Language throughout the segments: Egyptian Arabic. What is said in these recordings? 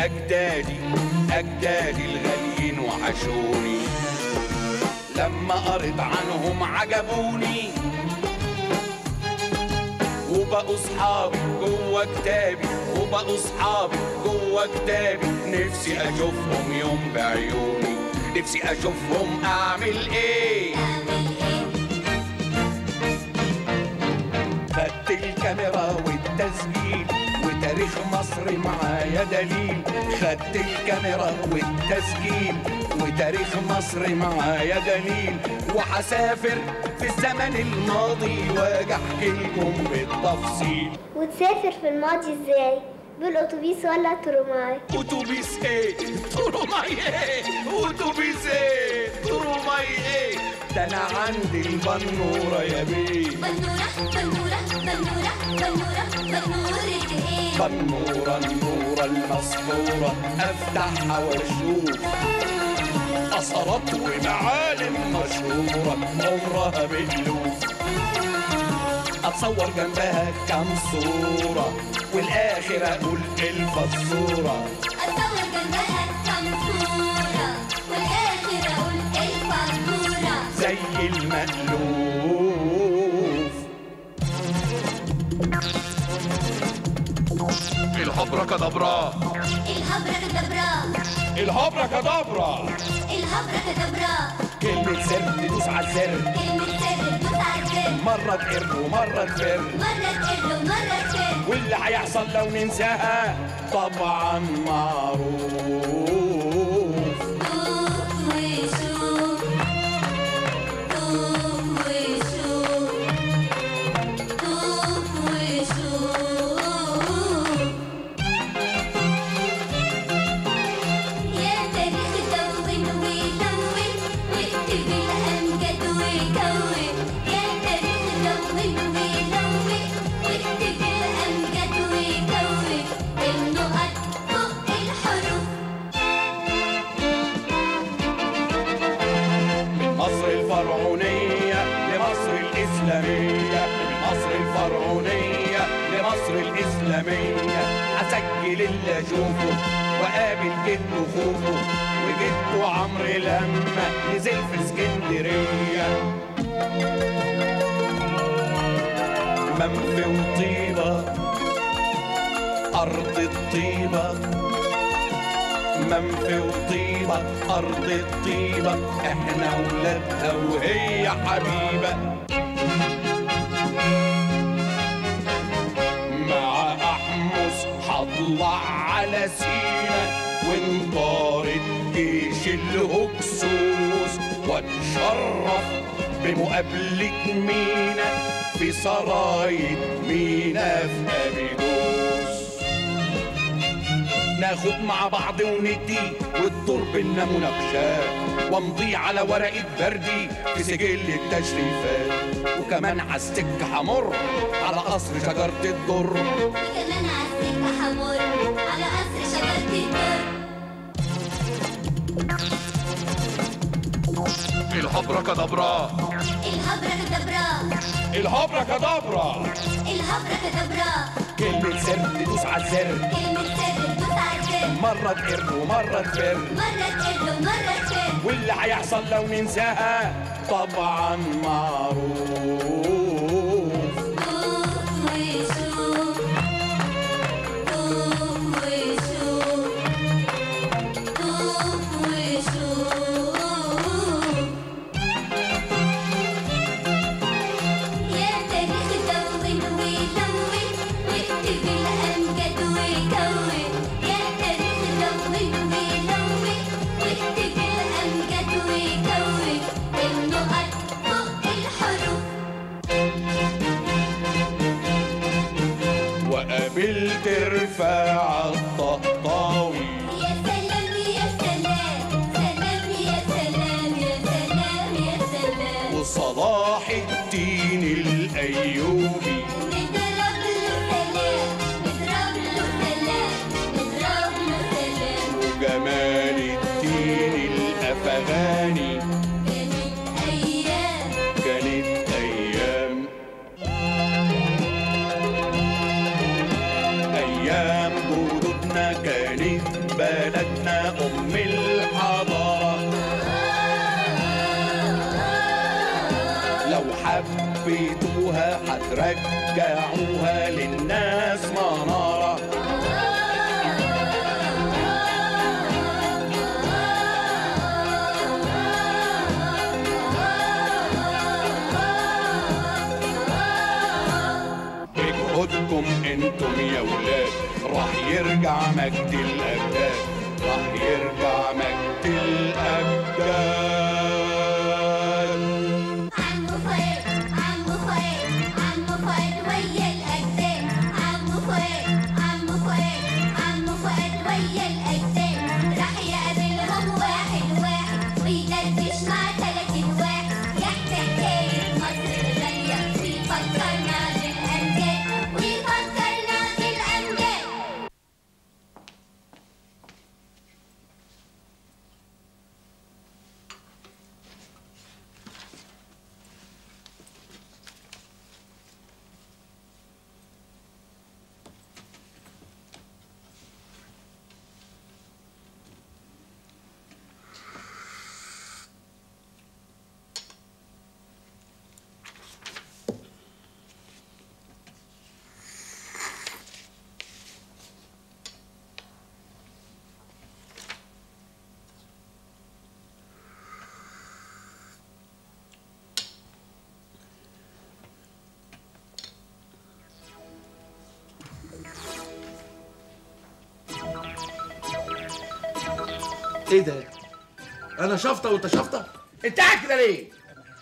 أجدادي أجدادي الغاليين وحشوني لما قريت عنهم عجبوني وبقوا صحابي جوه كتابي وبقوا صحابي جوه كتابي نفسي اشوفهم يوم بعيوني نفسي اشوفهم اعمل ايه خدت الكاميرا والتسجيل وتاريخ مصر معايا دليل خدت الكاميرا والتسجيل وتاريخ مصر معايا دليل وحسافر في الزمن الماضي واجي احكي لكم بالتفصيل وتسافر في الماضي ازاي بالاتوبيس ولا ترماي اتوبيس ايه تروماي ايه اتوبيس ايه تروماي ايه ده انا عندي البنوره يا بيه بنورة بنورة بنورة بنورة بنورة ايه بنورة النورة المسطورة افتحها واشوف اثرات ومعالم مشهورة عمرها بألوف اتصور جنبها كام صورة والاخر اقول الفزورة اتصور جنبها كم صورة والاخر اقول الفاتورة زي المألوف الهبرة كدبرة الهبرة كدبرة الهبرة كدبرة الهبرة كدبرة كلمة سر تدوس على الزر كلمة سر دوس على الزر مرة تقر ومرة تفر مرة تقل ومرة تقل واللي هيحصل لو ننساها طبعا معروف دوق وشوف دوق وشوف دوق وشوف يا تاريخ دون ولون واكتب الأمجد وكون يا تاريخ دون ولون واكتب الأمجد وكون النقط فوق الحروف من مصر الفرعونية لمصر الإسلامية من مصر الفرعونية لمصر الإسلامية أسجل اللي أشوفه وقابل جده خوفه وجده عمرو لما نزل في اسكندرية منفي وطيبة أرض الطيبة منفي وطيبة أرض الطيبة إحنا ولادها وهي حبيبة مع أحمس هطلع على سينا وانطارد جيش الهكسوس واتشرف بمقابلة مينا في سرايا مينا في أبيدوس ناخد مع بعض وندي والدور بينا مناقشات وامضي على ورقة بردي في سجل التشريفات وكمان عالسكة همر على قصر شجرة الدر وكمان عالسكة حمر على قصر شجرة الدر الهبرة كدبرة الهبرة كدبرة الهبرة كدبرة الهبرة كدبرة كلمة سر تدوس على الزر كلمة سر دوس على الزر مرة تقر ومرة تفر مرة تقل ومرة تقل واللي هيحصل لو ننساها طبعا معروف دوق وشوف دوق وشوف دوق وشوف يا تاريخ دون ولون واكتب الأمجد وكون يا تاريخ دون ولون واكتب الأمجد وكون النقط فوق الحروف وقابلت رفاعة الطهطاوي يا سلام يا سلام سلام يا سلام يا سلام يا سلام وصلاح الدين الأيوبي نضرب له سلام نضرب له سلام نضرب له سلام وجمال الدين الأفغاني كانت أيام كانت أيام أيام جدودنا كانت حبيتوها هترجعوها للناس منارة بجهودكم انتم يا ولاد راح يرجع مجد الاجداد راح يرجع مجد الاجداد عمو فؤاد عمو فؤاد عمو فؤاد ويا الأجداد عمو فؤاد عمو فؤاد عمو فؤاد ويا الأجداد راح يقابلهم واحد واحد ويدردش مع تلاتين واحد يحكي حكاية مصر الغالية ويفكرنا بالأمجاد ويفكرنا بالأمجاد ايه ده؟ انا شفطه وانت شفطه؟ انت قاعد كده ليه؟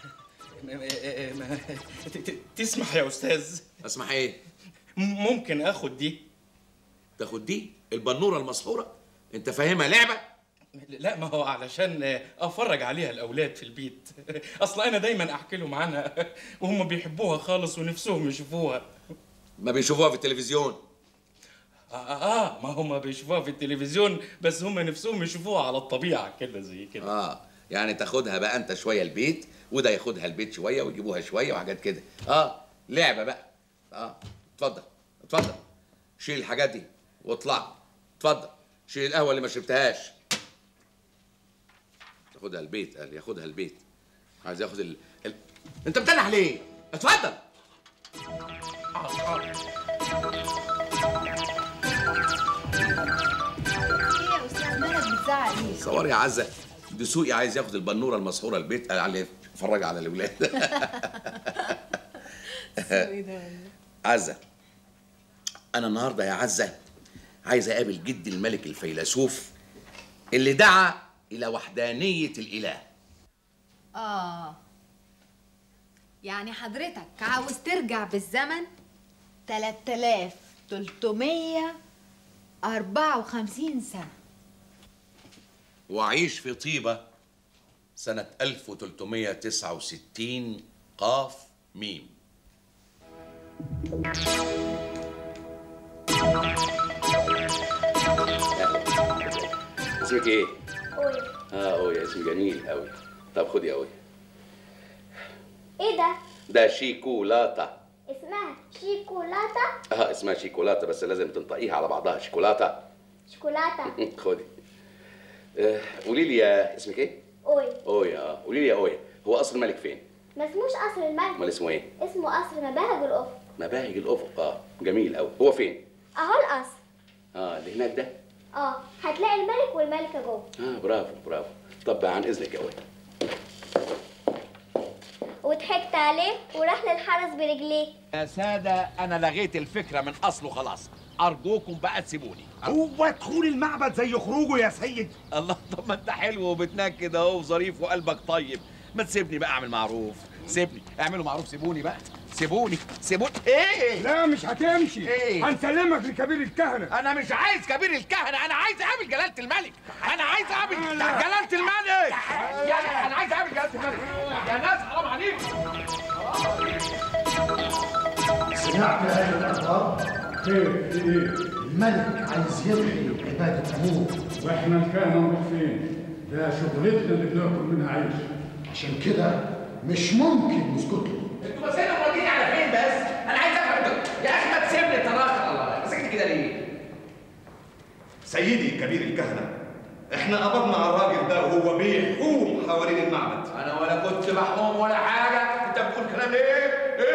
ت- ت- تسمح يا استاذ اسمع ايه؟ م- ممكن اخد دي تاخد دي البنوره المسحوره انت فاهمها لعبه؟ لا ما هو علشان افرج عليها الاولاد في البيت اصل انا دايما احكي لهم عنها وهم بيحبوها خالص ونفسهم يشوفوها ما بيشوفوها في التلفزيون آه, اه ما هم بيشوفوها في التلفزيون بس هم نفسهم يشوفوها على الطبيعه كده زي كده اه يعني تاخدها بقى انت شويه البيت وده ياخدها البيت شويه ويجيبوها شويه وحاجات كده اه لعبه بقى اه اتفضل اتفضل شيل الحاجات دي واطلع اتفضل شيل القهوه اللي ما شربتهاش ياخدها البيت قال ياخدها البيت عايز ياخد ال... ال... انت بتنح ليه اتفضل ايه يا استاذ مالك بتزعق ليه؟ صور يا عزه دسوقي عايز ياخد البنوره المسحوره البيت قال عليه اتفرج على الاولاد عزه انا النهارده يا عزه عايز اقابل جدي الملك الفيلسوف اللي دعا الى وحدانيه الاله اه يعني حضرتك عاوز ترجع بالزمن 3354 سنة واعيش في طيبه سنه 1369 قاف ميم اسمك ايه؟ قول اه اويا اسم جميل قوي طب خدي اويا ايه ده ده شيكولاته اسمها شيكولاته اه اسمها شيكولاته بس لازم تنطقيها على بعضها شيكولاته شوكولاته خدي آه، قولي لي يا اسمك ايه؟ قول اويا اه قولي لي يا اويا هو قصر الملك فين؟ ما اسموش قصر الملك امال اسمه ايه؟ اسمه قصر مباهج الافق مباهج الافق اه جميل قوي هو فين؟ اهو القصر اه اللي هناك ده؟ اه هتلاقي الملك والملكه جوه اه برافو برافو طب عن اذنك يا اويا وضحكت عليه وراح للحرس برجليه يا سادة أنا لغيت الفكرة من أصله خلاص أرجوكم بقى تسيبوني هو دخول المعبد زي خروجه يا سيد الله طب ما أنت حلو وبتنكد أهو وظريف وقلبك طيب ما تسيبني بقى أعمل معروف سيبني اعملوا معروف سيبوني بقى سيبوني سيبوني إيه لا مش هتمشي إيه؟ هنسلمك لكبير الكهنة أنا مش عايز كبير الكهنة أنا عايز أقابل جلالة الملك أنا عايز أقابل جلالة الملك يعني أنا عايز أقابل جلالة الملك يا ناس حرام عليكم سمعت هذه الأخبار؟ خير في ايه؟ الملك عايز يلغي عبادة أبوه واحنا الكهنة نروح فين؟ ده شغلتنا اللي بناكل منها عيش عشان كده مش ممكن نسكت له انتوا بس هنا موديني على فين بس؟ انا عايز افهم ده. يا اخي ما تسيبني تراخر الله سكت كده ليه؟ سيدي كبير الكهنة احنا قبضنا على الراجل ده وهو بيحوم حوالين المعبد انا ولا كنت محموم ولا حاجه انت بتقول كلام ايه؟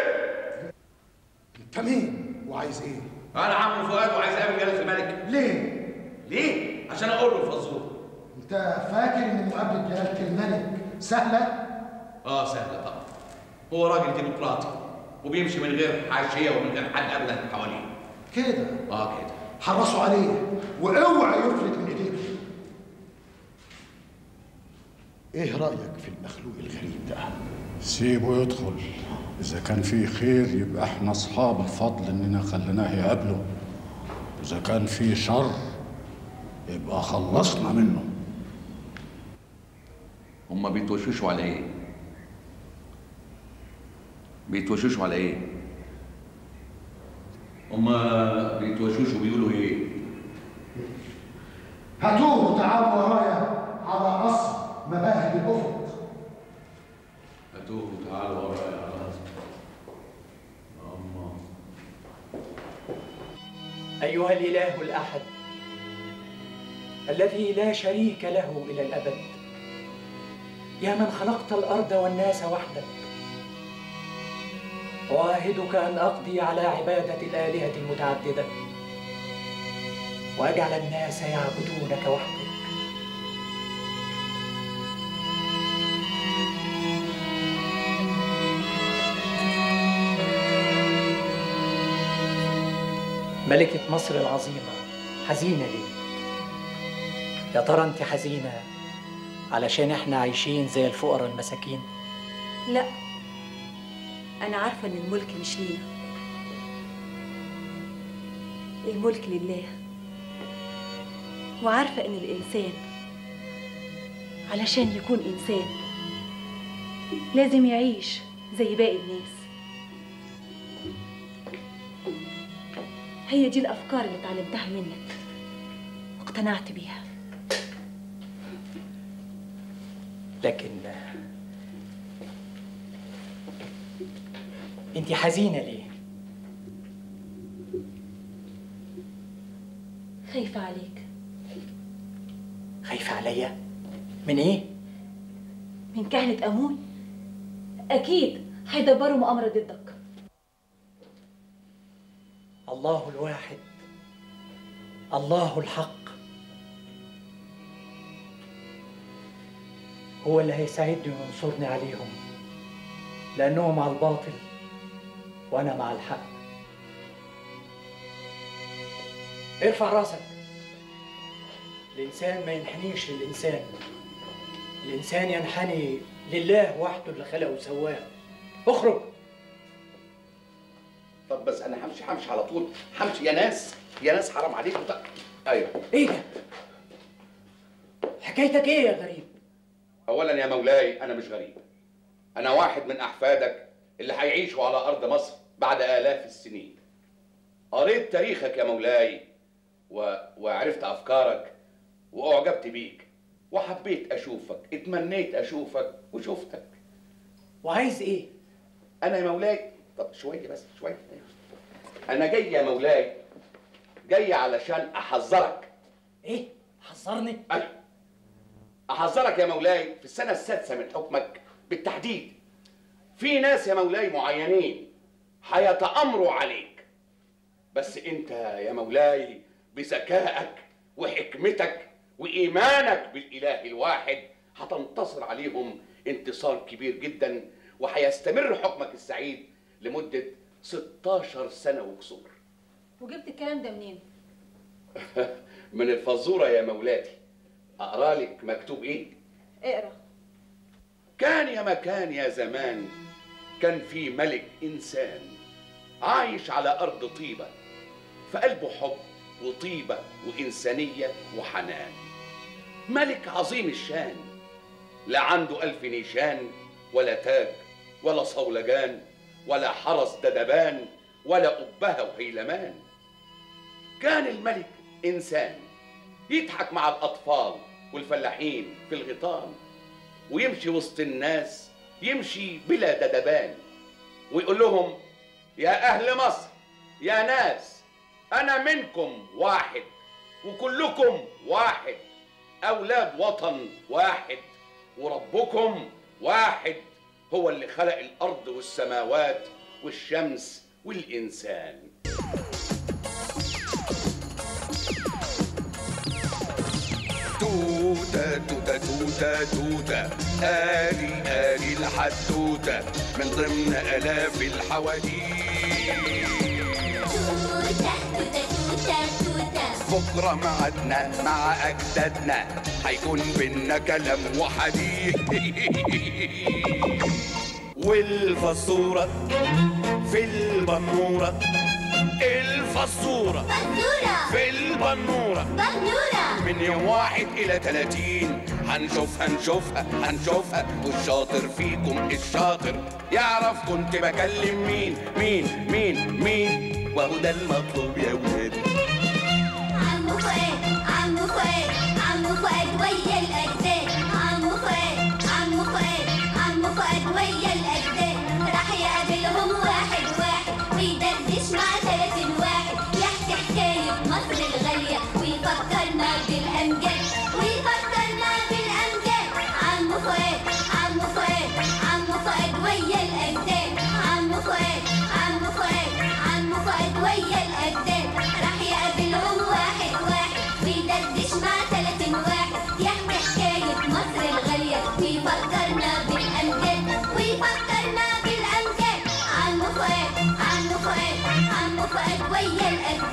مين وعايز ايه انا عم فؤاد وعايز اقابل جلاله الملك ليه ليه عشان اقول له الفزوره انت فاكر ان مقابله جلاله الملك سهله اه سهله طبعا هو راجل ديمقراطي وبيمشي من غير حاشيه ومن غير حد ابدا حواليه كده اه كده حرصوا عليه واوعى يفلت من ايديكم ايه رايك في المخلوق الغريب ده سيبه يدخل إذا كان فيه خير يبقى احنا أصحاب الفضل إننا خليناه يقابله إذا كان فيه شر يبقى خلصنا منه هما بيتوشوشوا على ايه بيتوشوشوا على ايه هما بيتوشوشوا بيقولوا ايه هاتوه وتعالوا ورايا على قصر مباهج الافق هاتوه تعالوا ورايا على أما أيها الإله الأحد الذي لا شريك له إلى الأبد يا من خلقت الأرض والناس وحدك أعاهدك أن أقضي على عبادة الآلهة المتعددة وأجعل الناس يعبدونك وحدك ملكة مصر العظيمة حزينة ليه؟ يا ترى أنت حزينة علشان إحنا عايشين زي الفقراء المساكين؟ لا أنا عارفة إن الملك مش لينا الملك لله وعارفة إن الإنسان علشان يكون إنسان لازم يعيش زي باقي الناس هي دي الأفكار اللي اتعلمتها منك واقتنعت بيها لكن أنت حزينة ليه؟ خايفة عليك خايفة عليا؟ من إيه؟ من كهنة أمون أكيد هيدبروا مؤامرة ضدك الله الواحد الله الحق هو اللي هيساعدني وينصرني عليهم لأنه مع الباطل وأنا مع الحق ارفع راسك الإنسان ما ينحنيش للإنسان الإنسان ينحني لله وحده اللي خلقه وسواه اخرج طب بس انا همشي همشي على طول همشي يا ناس يا ناس حرام عليكم طب ايوه ايه ده؟ حكايتك ايه يا غريب؟ اولا يا مولاي انا مش غريب انا واحد من احفادك اللي هيعيشوا على ارض مصر بعد الاف السنين قريت تاريخك يا مولاي و... وعرفت افكارك واعجبت بيك وحبيت اشوفك اتمنيت اشوفك وشفتك وعايز ايه انا يا مولاي طب شويه بس شويه انا جاي يا مولاي جاي علشان احذرك ايه حذرني أيوة. احذرك يا مولاي في السنه السادسه من حكمك بالتحديد في ناس يا مولاي معينين هيتامروا عليك بس انت يا مولاي بذكائك وحكمتك وايمانك بالاله الواحد هتنتصر عليهم انتصار كبير جدا وهيستمر حكمك السعيد لمده 16 سنه وكسور وجبت الكلام ده منين؟ من الفزوره يا مولاتي اقرا لك مكتوب ايه اقرا كان يا مكان يا زمان كان في ملك إنسان عايش على أرض طيبة في قلبه حب وطيبة وإنسانية وحنان ملك عظيم الشان لا عنده ألف نيشان ولا تاج ولا صولجان ولا حرس ددبان ولا أبهة وهيلمان كان الملك إنسان يضحك مع الأطفال والفلاحين في الغيطان ويمشي وسط الناس يمشي بلا ددبان ويقول لهم يا أهل مصر يا ناس أنا منكم واحد وكلكم واحد أولاد وطن واحد وربكم واحد هو اللي خلق الأرض والسماوات والشمس والإنسان توتة توتة توتة توتة آلي آلي الحدوتة من ضمن آلاف الحواديت توتة توتة توتة توتة بكرة معدنا مع أجدادنا هيكون بينا كلام وحديث والفزورة في البنورة الفزورة بنورة في البنورة بنورة من يوم واحد إلى تلاتين هنشوفها نشوفها هنشوفها والشاطر فيكم الشاطر يعرف كنت بكلم مين مين مين مين وهو ده المطلوب يا ولاد عمو فؤاد عمو فؤاد عمو فؤاد ويا الأجداد عمو فؤاد عمو فؤاد عمو فؤاد ويا الأجداد راح يقابلهم واحد واحد ويدردش مع ثلاثين واحد يحكي حكاية مصر الغالية ويفكرنا بالأمجاد ويفكرنا بالأمجاد عمو فؤاد عمو فؤاد عمو فؤاد ويا الأجداد عمو فؤاد عمو فؤاد عمو فؤاد ويا الأجداد راح يقابلهم واحد واحد ويدردش مع تلاتين واحد يحكي حكاية مصر الغالية ويفكرنا بالأمجاد ويفكرنا بالأمجاد عمو فؤاد عمو فؤاد عمو فؤاد ويا الأجداد